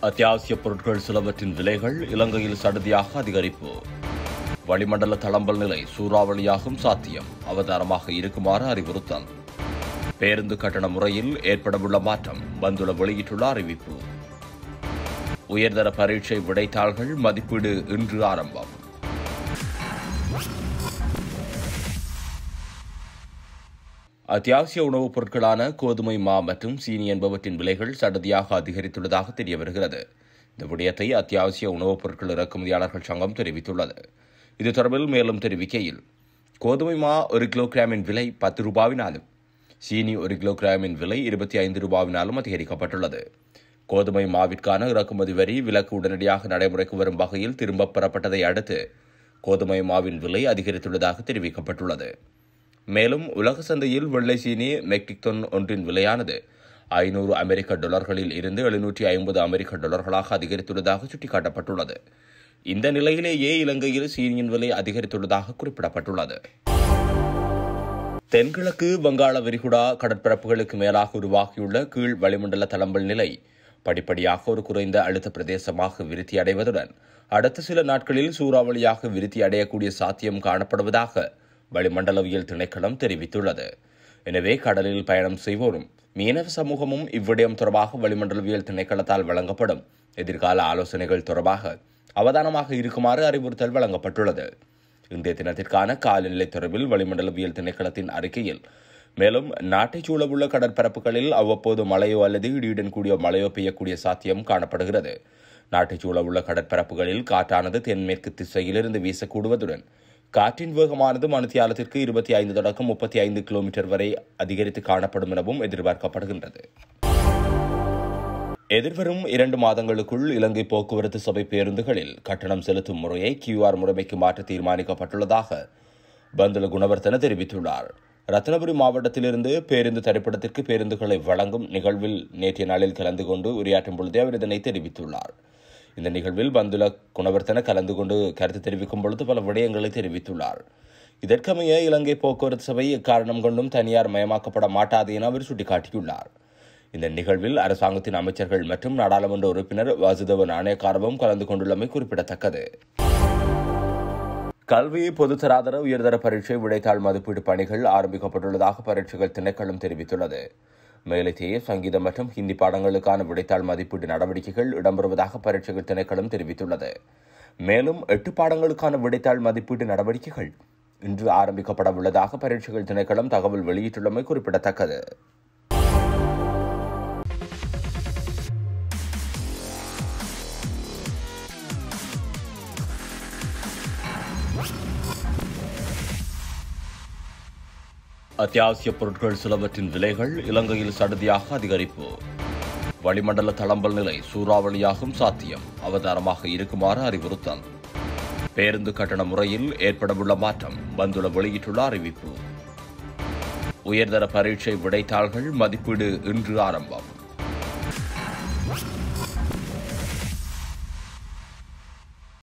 அத்தியாவசிய பொருட்கள் சிலவற்றின் விலைகள் இலங்கையில் சடுதியாக அதிகரிப்பு வளிமண்டல தளம்பல் நிலை சூறாவளியாகும் சாத்தியம் அவதாரமாக இருக்குமாறு அறிவுறுத்தல் பேருந்து கட்டண முறையில் ஏற்படவுள்ள மாற்றம் வந்துள்ள வெளியிட்டுள்ள அறிவிப்பு உயர்தர பரீட்சை விடைத்தாள்கள் மதிப்பீடு இன்று ஆரம்பம் அத்தியாவசிய உணவுப் பொருட்களான கோதுமை மா மற்றும் சீனி என்பவற்றின் விலைகள் சடதியாக அதிகரித்துள்ளதாக தெரிய வருகிறது இந்த விடயத்தை அத்தியாவசிய உணவுப் பொருட்கள் இறக்குமதியாளர்கள் சங்கம் தெரிவித்துள்ளது இது தொடர்பில் மேலும் தெரிவிக்கையில் கோதுமை மா ஒரு கிலோகிராமின் விலை பத்து ரூபாவினாலும் சீனி ஒரு கிலோகிராமின் விலை இருபத்தி ஐந்து ரூபாவினாலும் அதிகரிக்கப்பட்டுள்ளது கோதுமை மாவிற்கான இறக்குமதி வரி விலக்கு உடனடியாக நடைமுறைக்கு வரும் வகையில் திரும்பப் பெறப்பட்டதை அடுத்து கோதுமை மாவின் விலை அதிகரித்துள்ளதாக தெரிவிக்கப்பட்டுள்ளது மேலும் உலக சந்தையில் வெள்ளை சீனி மெட்ரிக் டன் ஒன்றின் விலையானது ஐநூறு அமெரிக்க டாலர்களில் இருந்து எழுநூற்றி ஐம்பது அமெரிக்க டாலர்களாக அதிகரித்துள்ளதாக சுட்டிக்காட்டப்பட்டுள்ளது இந்த நிலையிலேயே இலங்கையில் சீனியின் விலை அதிகரித்துள்ளதாக குறிப்பிடப்பட்டுள்ளது தென்கிழக்கு வங்காள விரிகுடா கடற்பரப்புகளுக்கு மேலாக உருவாகியுள்ள கீழ் வளிமண்டல தளம்பல் நிலை படிப்படியாக ஒரு குறைந்த அழுத்த பிரதேசமாக விருத்தி அடைவதுடன் அடுத்த சில நாட்களில் சூறாவளியாக விருத்தி அடையக்கூடிய சாத்தியம் காணப்படுவதாக வளிமண்டலவியல் திணைக்களம் தெரிவித்துள்ளது எனவே கடலில் பயணம் செய்வோரும் மீனவ சமூகமும் இவ்விடயம் தொடர்பாக வளிமண்டலவியல் திணைக்களத்தால் வழங்கப்படும் எதிர்கால ஆலோசனைகள் தொடர்பாக அவதானமாக இருக்குமாறு அறிவுறுத்தல் வழங்கப்பட்டுள்ளது இன்றைய தினத்திற்கான காலநிலை தொடர்பில் வளிமண்டலவியல் திணைக்களத்தின் அறிக்கையில் மேலும் நாட்டைச் சூழவுள்ள கடற்பரப்புகளில் அவ்வப்போது மழையோ அல்லது இடியுடன் கூடிய மழையோ பெய்யக்கூடிய சாத்தியம் காணப்படுகிறது நாட்டைச் சூழவுள்ள கடற்பரப்புகளில் காற்றானது தென்மேற்கு திசையிலிருந்து வீசக்கூடுவதுடன் காற்றின் வேகமானது மணித்தியாலத்திற்கு இருபத்தி ஐந்து தொடக்கம் முப்பத்தி ஐந்து கிலோமீட்டர் வரை அதிகரித்து காணப்படும் எனவும் எதிர்பார்க்கப்படுகின்றது எதிர்வரும் இரண்டு மாதங்களுக்குள் இலங்கை போக்குவரத்து சபை பேருந்துகளில் கட்டணம் செலுத்தும் முறையை கியூஆர் முறைமைக்கு மாற்ற தீர்மானிக்கப்பட்டுள்ளதாக பந்துல குணவர்த்தன தெரிவித்துள்ளார் ரத்னபுரி மாவட்டத்திலிருந்து பேருந்து தரிப்பிடத்திற்கு பேருந்துகளை வழங்கும் நிகழ்வில் நேற்றைய நாளில் கலந்து கொண்டு உரையாற்றும் பொழுதே அவர் இதனை தெரிவித்துள்ளார் இந்த நிகழ்வில் பந்துல குணவர்த்தன கலந்து கொண்டு கருத்து தெரிவிக்கும் பொழுது பல விடயங்களை தெரிவித்துள்ளார் இதற்கமைய இலங்கை போக்குவரத்து சபை எக்காரணம் கொண்டும் தனியார் மயமாக்கப்பட மாட்டாது என அவர் சுட்டிக்காட்டியுள்ளார் இந்த நிகழ்வில் அரசாங்கத்தின் அமைச்சர்கள் மற்றும் நாடாளுமன்ற உறுப்பினர் வாசுதேவ நாணயக்காரவும் கலந்து கொண்டுள்ளமை குறிப்பிடத்தக்கது கல்வி பொதுத்தராதர உயர்தர பரீட்சை விடைத்தாள் மதிப்பீடு பணிகள் ஆரம்பிக்கப்பட்டுள்ளதாக பரீட்சைகள் திணைக்களம் தெரிவித்துள்ளது மேலத்தையே சங்கீதம் மற்றும் ஹிந்தி பாடங்களுக்கான விடைத்தாள் மதிப்பீட்டு நடவடிக்கைகள் இடம்பெறுவதாக பரீட்சைகள் திணைக்களம் தெரிவித்துள்ளது மேலும் எட்டு பாடங்களுக்கான விடைத்தாள் மதிப்பீட்டு நடவடிக்கைகள் இன்று ஆரம்பிக்கப்பட உள்ளதாக பரீட்சைகள் திணைக்களம் தகவல் வெளியிட்டுள்ளமை குறிப்பிடத்தக்கது அத்தியாவசிய பொருட்கள் சிலவற்றின் விலைகள் இலங்கையில் சடுதியாக அதிகரிப்பு வளிமண்டல தளம்பல் நிலை சூறாவளியாகும் சாத்தியம் அவதாரமாக இருக்குமாறு அறிவுறுத்தல் பேருந்து கட்டண முறையில் ஏற்படவுள்ள மாற்றம் வந்துள்ள வெளியிட்டுள்ள அறிவிப்பு உயர்தர பரீட்சை விடைத்தாள்கள் மதிப்பீடு இன்று ஆரம்பம்